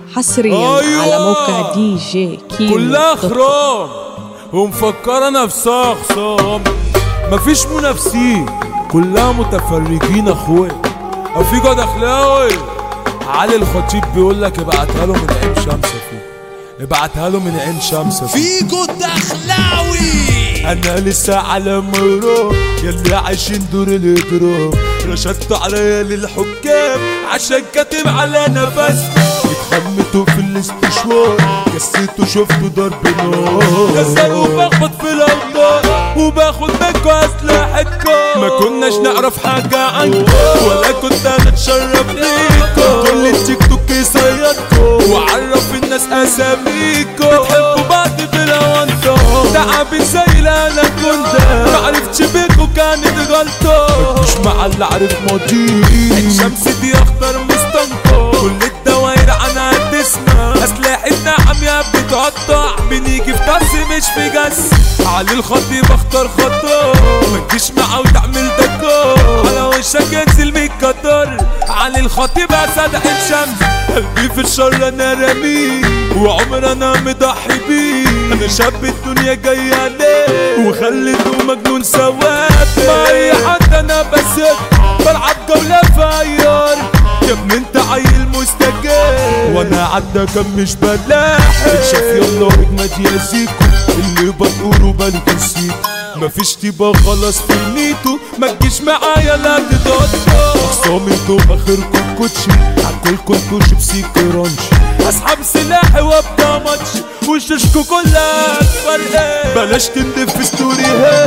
حصريا أيوة. على موقع دي جي كيمو كلها دوت كوم. خرام ومفكرة نفسها خصام مفيش منافسين كلها متفرجين اخويا افيجو دخلاوي علي الخطيب بيقول لك ابعتها له من عين شمس فيه ابعتها له من عين شمس فيه فيجو الدخلاوي انا لسه على مرور يلي عايشين دور الاجرام رشدت عليا للحكام عشان كاتب على نفس اتخمتوا في الاستشوار كسيتوا شفتوا ضرب نار كسر وبخبط في الاوتار وباخد منكوا اسلحتكم ما كناش نعرف حاجه عنكم ولا كنت هنتشرف ليكم كل التيك توك يصيدكم وعرف الناس اساميكم بتحبوا بعض بلا وانتم تعبين زي الاناكوندا ما عرفتش بيكوا كانت غلطة مش مع اللي عارف ماضي عين شمس دي اخطر مستنقع كل الدواير عنها تسمع اسلحتنا عمياء بتقطع بنيجي في طرس مش في جس علي الخطيب اختار خطر ما تجيش معاه وتعمل دكار على وشك ينزل من قطر علي الخطيب اسد عين شمس قلبي في الشر انا رميه وعمر انا مضحي بيه انا شاب الدنيا جاية عليه وخليته مجنون سواد مع اي حد انا بسد بلعب جولة فاير يا ابني انت عيل مستجاب وانا عدى كان مش بلاح اتشاف يلا اجمد يا زيكو اللي بتقوله بلبسيكو مفيش تيبا خلاص في نيتو ما تجيش معايا لا تتقطع اخصام انتو اخركم كوتشي هاكلكم انتو شيبسي كرانشي اسحب سلاحي وابدا ماتش وشاشكو كلها فرقة بلاش تندف في ستوري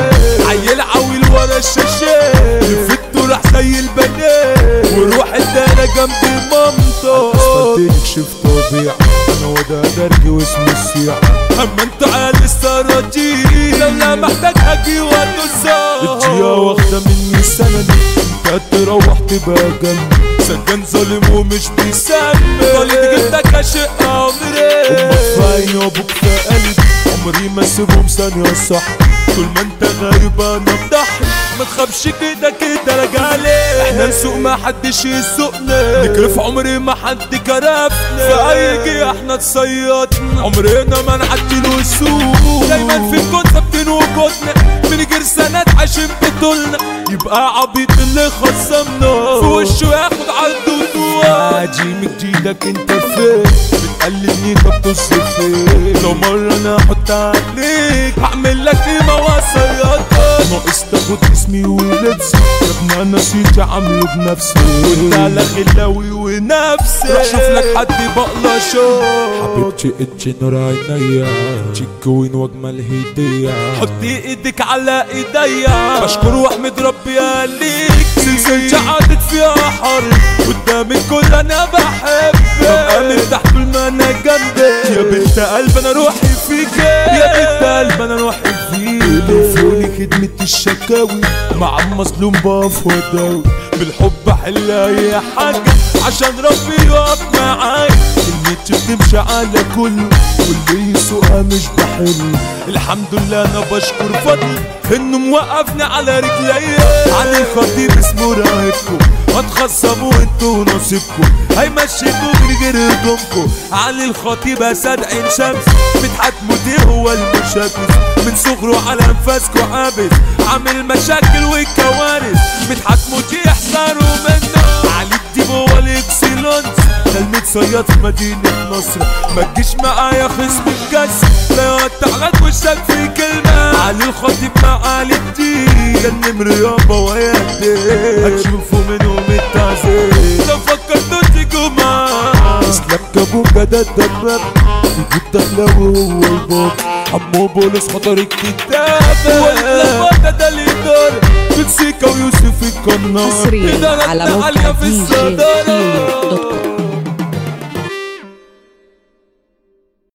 عيل عويل ورا الشاشة لفتوا راح زي البنات وروح الدارة جنب مامته اسفلت شفت طبيعة انا وده درجي واسمي السيع اما انتوا عيال السراجيل لولا محتاج اجي واتوزع الجيا واخدة مني سندي انت تروح تبقى جنبي سجن ظالم ومش بيسمي طالب جبتك اشق عمري امك في عيني وابوك في قلبي عمري ما اسيبهم ثانية صح طول ما انت غايب انا بضحي ما تخافش كده كده راجعلي احنا نسوق ما حدش يسوقنا نكرف عمري ما حد كرفنا في اي جي احنا تصيطنا عمرنا ما نعدي له السوق دايما في الكون ثابتين وجودنا بنجر سنات عشان بطولنا يبقى عبيط اللي خصمنا في وشه ياخد عرض وطوع عجيم جديدك انت فين بتقلدني طب تصرف فين لو مرة انا احط عليك هعمل لك قيمة وصيادة ناقص تاخد اسمي ولبسي يا ابني انا نسيت عامله بنفسي وانت على خلاوي ونفسي روح شوف لك حد بقلا شو حبيبتي انت نور عينيا تشيك وين واجمل هدية حطي ايدك على ايديا بشكر واحمد ربي عليك سلسلة قعدت فيها حرب قدام الكل انا بحبك ببقى مرتاح طول ما انا جنبك يا بنت قلب انا روحي فيك يا بنت قلب انا روحي فيك تليفوني خدمة الشكاوي مع المظلوم بقف وداوي بالحب احل اي حاجة عشان ربي يقف معايا كلمتي بتمشي على كله واللي يسوقها مش بحل الحمد لله انا بشكر فضل انه موقفني على رجليا علي الخطيب اسمه راهبكم هتخصموا انتوا نصيبكم هيمشيكوا من غير هجومكم علي الخطيب اسد عين شمس مدحت مدير هو المشاكس من صغره على انفاسكوا عابس عامل مشاكل وكوارث مدحت مدير احذروا منه علي الديب هو الاكسلانس ده المتصيد في مدينة نصر ما تجيش معايا خصم الجس لا يقطع لك وشك في كلمة علي الخطيب مع علي الدين ده النمر يابا ويدي هتشوفوا منهم التعذيب لو فكرتوا تيجوا معاه اسلام كابوكا ده الدباب يجيب دخلاوي هو الباب عمو بولس خطر الكتابة واللفة ده الإدارة بنسيكا ويوسف القناص حصريا إدارة على عالية موقع في دي جي الصدارة كيمو دوت كوم